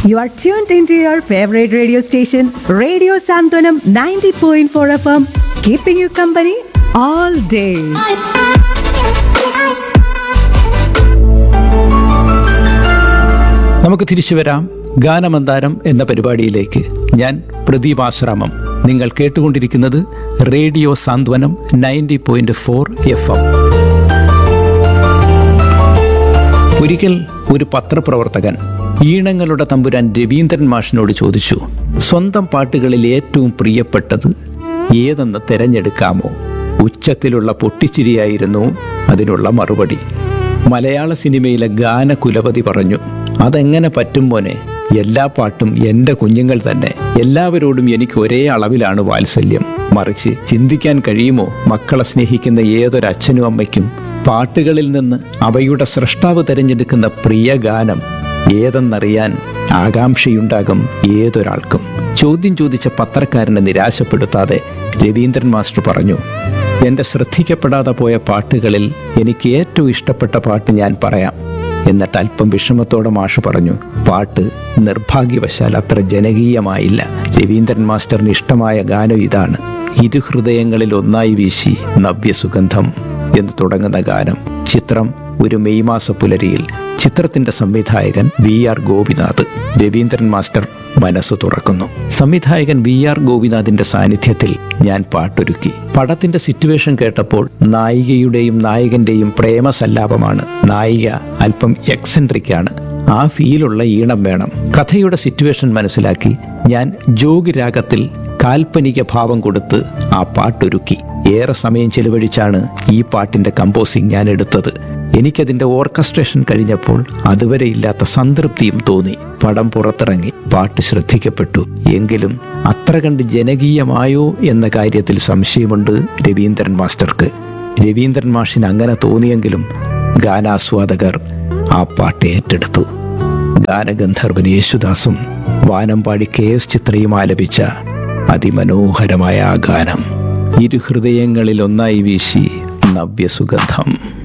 You are tuned into your favorite radio station, Radio Santonam 90.4 FM, keeping you company all day. നമുക്ക് തിരിച്ചു വരാം ഗാനമന്താരം എന്ന പരിപാടിയിലേക്ക് ഞാൻ പ്രദീപ് ആശ്രാമം നിങ്ങൾ കേട്ടുകൊണ്ടിരിക്കുന്നത് radio Santhwanam ninety point four F M ഒരിക്കൽ ഒരു പത്രപ്രവർത്തകൻ ഈണങ്ങളുടെ തമ്പുരാൻ രവീന്ദ്രൻ മാഷിനോട് ചോദിച്ചു സ്വന്തം പാട്ടുകളിൽ ഏറ്റവും പ്രിയപ്പെട്ടത് ഏതെന്ന് തെരഞ്ഞെടുക്കാമോ ഉച്ചത്തിലുള്ള പൊട്ടിച്ചിരിയായിരുന്നു അതിനുള്ള മറുപടി മലയാള സിനിമയിലെ ഗാനകുലപതി പറഞ്ഞു അതെങ്ങനെ പറ്റും മോനെ എല്ലാ പാട്ടും എൻ്റെ കുഞ്ഞുങ്ങൾ തന്നെ എല്ലാവരോടും എനിക്ക് ഒരേ അളവിലാണ് വാത്സല്യം മറിച്ച് ചിന്തിക്കാൻ കഴിയുമോ മക്കളെ സ്നേഹിക്കുന്ന ഏതൊരു അച്ഛനും അമ്മയ്ക്കും പാട്ടുകളിൽ നിന്ന് അവയുടെ സൃഷ്ടാവ് തിരഞ്ഞെടുക്കുന്ന പ്രിയ ഗാനം ഏതെന്നറിയാൻ ആകാംക്ഷയുണ്ടാകും ഏതൊരാൾക്കും ചോദ്യം ചോദിച്ച പത്രക്കാരനെ നിരാശപ്പെടുത്താതെ രവീന്ദ്രൻ മാസ്റ്റർ പറഞ്ഞു എൻ്റെ ശ്രദ്ധിക്കപ്പെടാതെ പോയ പാട്ടുകളിൽ എനിക്ക് ഏറ്റവും ഇഷ്ടപ്പെട്ട പാട്ട് ഞാൻ പറയാം എന്നിട്ട് അല്പം വിഷമത്തോടെ മാഷ് പറഞ്ഞു പാട്ട് നിർഭാഗ്യവശാൽ അത്ര ജനകീയമായില്ല രവീന്ദ്രൻ മാസ്റ്ററിന് ഇഷ്ടമായ ഗാനം ഇതാണ് ഇരു ഹൃദയങ്ങളിൽ ഒന്നായി വീശി നവ്യസുഗന്ധം എന്ന് തുടങ്ങുന്ന ഗാനം ചിത്രം ഒരു മെയ് മാസ പുലരിയിൽ ചിത്രത്തിന്റെ സംവിധായകൻ V R Gopinath Raveendran master മനസ്സ് തുറക്കുന്നു സംവിധായകൻ വി ആർ ഗോപിനാഥിന്റെ സാന്നിധ്യത്തിൽ ഞാൻ പാട്ടൊരുക്കി പടത്തിന്റെ സിറ്റുവേഷൻ കേട്ടപ്പോൾ നായികയുടെയും നായകന്റെയും പ്രേമസല്ലാപമാണ് നായിക അല്പം എക്സെൻട്രിക്കാണ് ആ ഫീലുള്ള ഈണം വേണം കഥയുടെ സിറ്റുവേഷൻ മനസ്സിലാക്കി ഞാൻ ജോഗ് രാഗത്തിൽ കാൽപ്പനിക ഭാവം കൊടുത്ത് ആ പാട്ടൊരുക്കി ഏറെ സമയം ചെലവഴിച്ചാണ് ഈ പാട്ടിന്റെ കമ്പോസിംഗ് ഞാൻ എടുത്തത് എനിക്കതിന്റെ ഓർക്കസ്ട്രേഷൻ കഴിഞ്ഞപ്പോൾ അതുവരെ ഇല്ലാത്ത സംതൃപ്തിയും തോന്നി പടം പുറത്തിറങ്ങി പാട്ട് ശ്രദ്ധിക്കപ്പെട്ടു എങ്കിലും അത്ര കണ്ട് ജനകീയമായോ എന്ന കാര്യത്തിൽ സംശയമുണ്ട് രവീന്ദ്രൻ മാസ്റ്റർക്ക് രവീന്ദ്രൻ മാഷിന് അങ്ങനെ തോന്നിയെങ്കിലും ഗാനാസ്വാദകർ ആ പാട്ട് ഏറ്റെടുത്തു ഗാനഗന്ധർവൻ യേശുദാസും വാനമ്പാടി കെ എസ് ചിത്രയും ആലപിച്ച അതിമനോഹരമായ ആ ഗാനം ഇരുഹൃദയങ്ങളിൽ ഒന്നായി വീശി നവ്യസുഗന്ധം